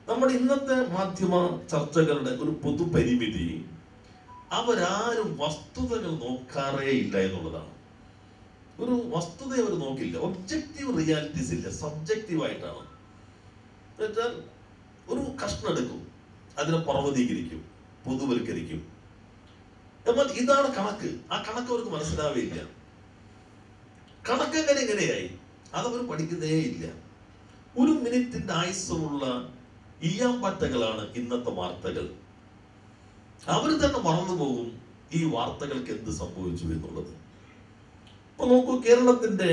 നമ്മുടെ ഇന്നത്തെ മാധ്യമ ചർച്ചകളുടെ ഒരു പൊതുപരിമിതി അവരാരും വസ്തുതകൾ നോക്കാറേ ഇല്ല എന്നുള്ളതാണ് ഒരു വസ്തുത അവർ നോക്കില്ല ഒബ്ജക്റ്റീവ് റിയാലിറ്റീസ് ഇല്ല സബ്ജക്റ്റീവ് ആയിട്ടാണ് എന്നുവെച്ചാൽ ഒരു കഷ്ണം എടുക്കും അതിനെ പർവ്വതീകരിക്കും പൊതുവൽക്കരിക്കും എന്നാൽ ഇതാണ് കണക്ക് ആ കണക്ക് അവർക്ക് മനസ്സിലാവില്ല കണക്ക് എങ്ങനെ എങ്ങനെയായി അതവർ പഠിക്കുന്നേ ഇല്ല ഒരു മിനിറ്റിന്റെ ആയുസ്സമുള്ള ഈയാമ്പറ്റകളാണ് ഇന്നത്തെ വാർത്തകൾ അവർ തന്നെ മറന്നു പോകും ഈ വാർത്തകൾക്ക് എന്ത് സംഭവിച്ചു എന്നുള്ളത് ഇപ്പൊ നോക്കൂ കേരളത്തിന്റെ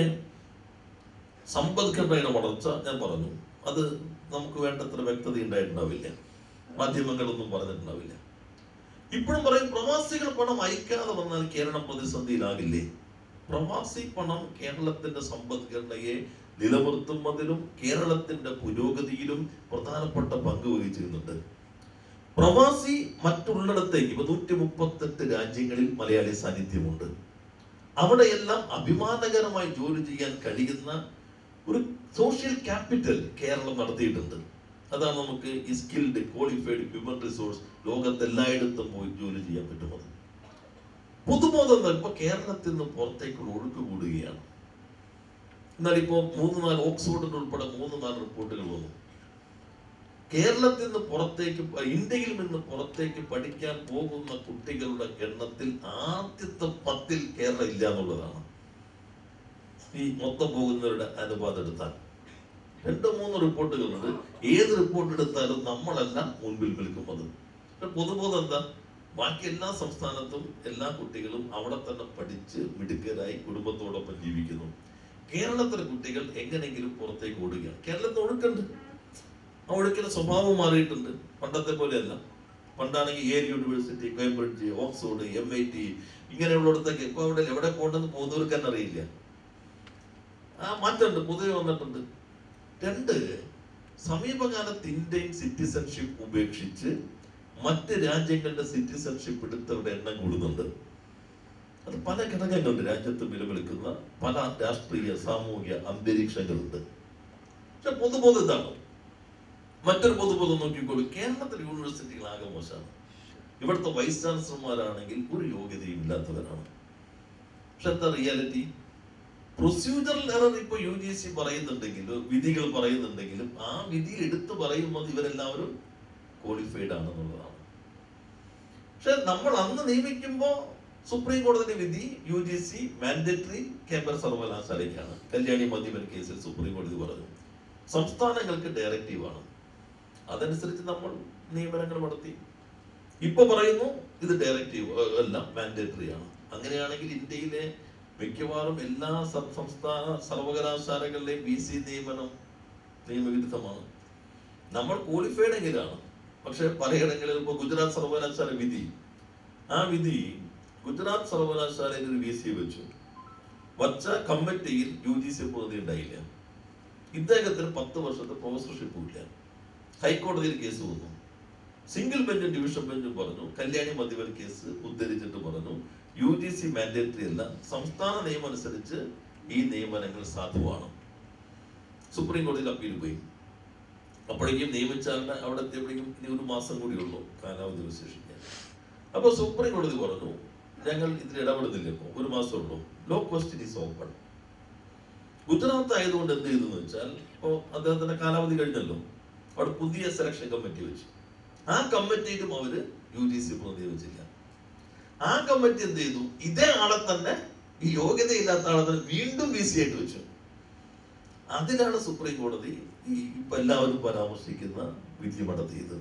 സമ്പദ്ഘടനയുടെ വളർച്ച ഞാൻ പറഞ്ഞു അത് നമുക്ക് വേണ്ടത്ര വ്യക്തത ഉണ്ടായിട്ടുണ്ടാവില്ല മാധ്യമങ്ങളൊന്നും പറഞ്ഞിട്ടുണ്ടാവില്ല ഇപ്പോഴും പറയും പ്രവാസികൾ പണം അയക്കാതെ വന്നാൽ കേരളം പ്രതിസന്ധിയിലാകില്ലേ പ്രവാസി പണം കേരളത്തിന്റെ സമ്പദ്ഘടനയെ നിലനിർത്തുന്നതിലും കേരളത്തിന്റെ പുരോഗതിയിലും പ്രധാനപ്പെട്ട പങ്ക് വഹിച്ചിരുന്നുണ്ട് പ്രവാസി മറ്റുള്ളിടത്തേക്ക് ഇപ്പൊ നൂറ്റി മുപ്പത്തെട്ട് രാജ്യങ്ങളിൽ മലയാളി സാന്നിധ്യമുണ്ട് അവിടെയെല്ലാം അഭിമാനകരമായി ജോലി ചെയ്യാൻ കഴിയുന്ന ഒരു സോഷ്യൽ ക്യാപിറ്റൽ കേരളം നടത്തിയിട്ടുണ്ട് അതാണ് നമുക്ക് ഈ സ്കിൽഡ് ക്വാളിഫൈഡ് ഹ്യൂമൻ റിസോഴ്സ് ലോകത്ത് എല്ലായിടത്തും പോയി ജോലി ചെയ്യാൻ പറ്റുന്നത് പൊതുബോധം എന്താ? ഇപ്പൊ കേരളത്തിൽ നിന്ന് പുറത്തേക്കുള്ള ഒഴുക്ക് കൂടുകയാണ് എന്നാൽ ഇപ്പോ മൂന്ന് നാല് ഓക്സ്ഫോർഡിന്റെ ഉൾപ്പെടെ മൂന്ന് നാല് റിപ്പോർട്ടുകൾ വന്നു കേരളത്തിൽ നിന്ന് പുറത്തേക്ക് പ- ഇന്ത്യയിൽ നിന്ന് പുറത്തേക്ക് പഠിക്കാൻ പോകുന്ന കുട്ടികളുടെ എണ്ണത്തിൽ ആദ്യത്തെ പത്തിൽ കേരളം ഇല്ല എന്നുള്ളതാണ് ഈ മൊത്തം പോകുന്നവരുടെ അനുപാതം എടുത്താൽ രണ്ട് മൂന്ന് റിപ്പോർട്ടുകളുണ്ട് ഏത് റിപ്പോർട്ട് എടുത്താലും നമ്മളല്ല മുൻപിൽ നിൽക്കുന്നത് പക്ഷെ പൊതുബോധം എന്താ ബാക്കി എല്ലാ സംസ്ഥാനത്തും എല്ലാ കുട്ടികളും അവിടെ തന്നെ പഠിച്ച് മിടുക്കരായി കുടുംബത്തോടൊപ്പം ജീവിക്കുന്നു കേരളത്തിലെ കുട്ടികൾ എങ്ങനെയെങ്കിലും പുറത്തേക്ക് ഓടുകയാണ് കേരളത്തിൽ ഒഴുക്കുണ്ട് ആ ഒഴുക്കിന്റെ സ്വഭാവം മാറിയിട്ടുണ്ട് പണ്ടത്തെ പോലെയല്ല പണ്ടാണെങ്കിൽ Yale university Cambridge Oxford M I T ഇങ്ങനെയുള്ളിടത്തൊക്കെ ഇപ്പൊ അവിടെ എവിടെ പോകണമെന്ന് പോകുന്നവർക്ക് തന്നെ അറിയില്ല ആ മാറ്റമുണ്ട് പൊതുവെ വന്നിട്ടുണ്ട് രണ്ട് സമീപകാലത്ത് ഇന്ത്യൻ സിറ്റിസൺഷിപ്പ് ഉപേക്ഷിച്ച് മറ്റ് രാജ്യങ്ങളുടെ സിറ്റിസൺഷിപ്പ് എടുത്തവരുടെ എണ്ണം കൂടുന്നുണ്ട് അത് പല ഘടകങ്ങളുണ്ട് രാജ്യത്ത് നിലനിൽക്കുന്ന പല രാഷ്ട്രീയ സാമൂഹിക അന്തരീക്ഷങ്ങളുണ്ട് പക്ഷെ പൊതുബോധം ഇതാണ് മറ്റൊരു പൊതുബോധം നോക്കിക്കോളൂ കേരളത്തിലെ യൂണിവേഴ്സിറ്റികൾ ആകെ മോശമാണ് ഇവിടുത്തെ വൈസ് ചാൻസലർമാരാണെങ്കിൽ ഒരു യോഗ്യതയും ഇല്ലാത്തവരാണ് പക്ഷെ എന്താ റിയാലിറ്റി പ്രൊസീജറൽ എറർ ഇപ്പൊ യു ജി സി പറയുന്നുണ്ടെങ്കിലും വിധികൾ പറയുന്നുണ്ടെങ്കിലും ആ വിധി എടുത്തു പറയുമ്പോൾ ഇവരെല്ലാവരും ക്വാളിഫൈഡ് ആണെന്നുള്ളതാണ് പക്ഷെ നമ്മൾ അന്ന് നിയമിക്കുമ്പോൾ സുപ്രീം കോടതിയുടെ വിധി യു ജി സി മാൻഡറ്ററി കേന്ദ്ര സർവകലാശാലയ്ക്കാണ് കല്യാണി മദ്യപൻ കേസിൽ സുപ്രീം കോടതി പറഞ്ഞു സംസ്ഥാനങ്ങൾക്ക് ഡയറക്റ്റീവ് ആണ് അതനുസരിച്ച് നമ്മൾ നിയമനങ്ങൾ നടത്തി ഇപ്പൊ പറയുന്നു ഇത് ഡയറക്റ്റീവ് അല്ല മാൻഡേറ്ററി ആണ് അങ്ങനെയാണെങ്കിൽ ഇന്ത്യയിലെ മിക്കവാറും എല്ലാ സം- സംസ്ഥാന സർവകലാശാലകളിലെയും ബി സി നിയമനം നിയമവിരുദ്ധമാണ് നമ്മൾ ക്വാളിഫൈഡ് എങ്കിലാണ് പക്ഷെ പലയിടങ്ങളിൽ ഇപ്പോൾ ഗുജറാത്ത് സർവകലാശാല വിധി ആ വിധി ഗുജറാത്ത് സർവകലാശാലയിൽ ഒരു വി സി വെച്ചു വച്ച കമ്മിറ്റിയിൽ യു ജി സി പ്രതിനിധി ഉണ്ടായില്ല ഇദ്ദേഹത്തിന് പത്ത് വർഷത്തെ പ്രൊഫസർഷിപ്പും ഇല്ല ഹൈക്കോടതിയിൽ കേസ് വന്നു സിംഗിൾ ബെഞ്ചും ഡിവിഷൻ ബെഞ്ചും പറഞ്ഞു കല്യാണി മദ്യവൻ കേസ് ഉദ്ധരിച്ചിട്ട് പറഞ്ഞു യു ജി സി മാൻഡേറ്ററി അല്ല സംസ്ഥാന നിയമം അനുസരിച്ച് ഈ നിയമനങ്ങൾ സാധുവാണ് സുപ്രീം കോടതിയിൽ അപ്പീൽ പോയി അപ്പോഴേക്കും നിയമിച്ചാളുടെ അവിടെ എത്തിയപ്പോഴേക്കും ഇനി ഒരു മാസം കൂടിയുള്ളൂ കാലാവധി വിശേഷിക്കാൻ അപ്പൊ സുപ്രീം കോടതി പറഞ്ഞു ഞങ്ങൾ ഇതിൽ ഇടപെടുന്നില്ല ഇപ്പോൾ ഒരു മാസം ഉള്ളൂ law question is open Gujarat ആയതുകൊണ്ട് എന്ത് ചെയ്തു എന്ന് വെച്ചാൽ ഇപ്പോൾ അദ്ദേഹത്തിന്റെ കാലാവധി കഴിഞ്ഞല്ലോ അവിടെ പുതിയ സെലക്ഷൻ കമ്മിറ്റി വെച്ചു ആ കമ്മിറ്റിയിലും അവര് യു ജി സി പ്രതിനിധി വെച്ചില്ല ആ കമ്മിറ്റി എന്ത് ചെയ്തു ഇതേ ആളെ തന്നെ ഈ യോഗ്യതയില്ലാത്ത ആളെ തന്നെ വീണ്ടും വി സി ആയിട്ട് വെച്ചു അതിലാണ് സുപ്രീം കോടതി ഈ ഇപ്പൊ എല്ലാവരും പരാമർശിക്കുന്ന വിധി നടത്തിയത്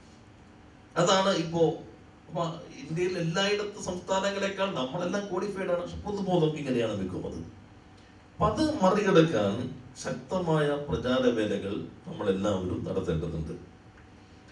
അതാണ് ഇപ്പോ അപ്പൊ ഇന്ത്യയിൽ എല്ലായിടത്തും സംസ്ഥാനങ്ങളെക്കാൾ നമ്മളെല്ലാം ക്വാളിഫൈഡ് ആണ് പക്ഷെ പൊതുബോധം ഇങ്ങനെയാണ് നിൽക്കുന്നത് അപ്പൊ അത് മറികടക്കാൻ ശക്തമായ പ്രചാരവേലകൾ നമ്മളെല്ലാവരും നടത്തേണ്ടതുണ്ട്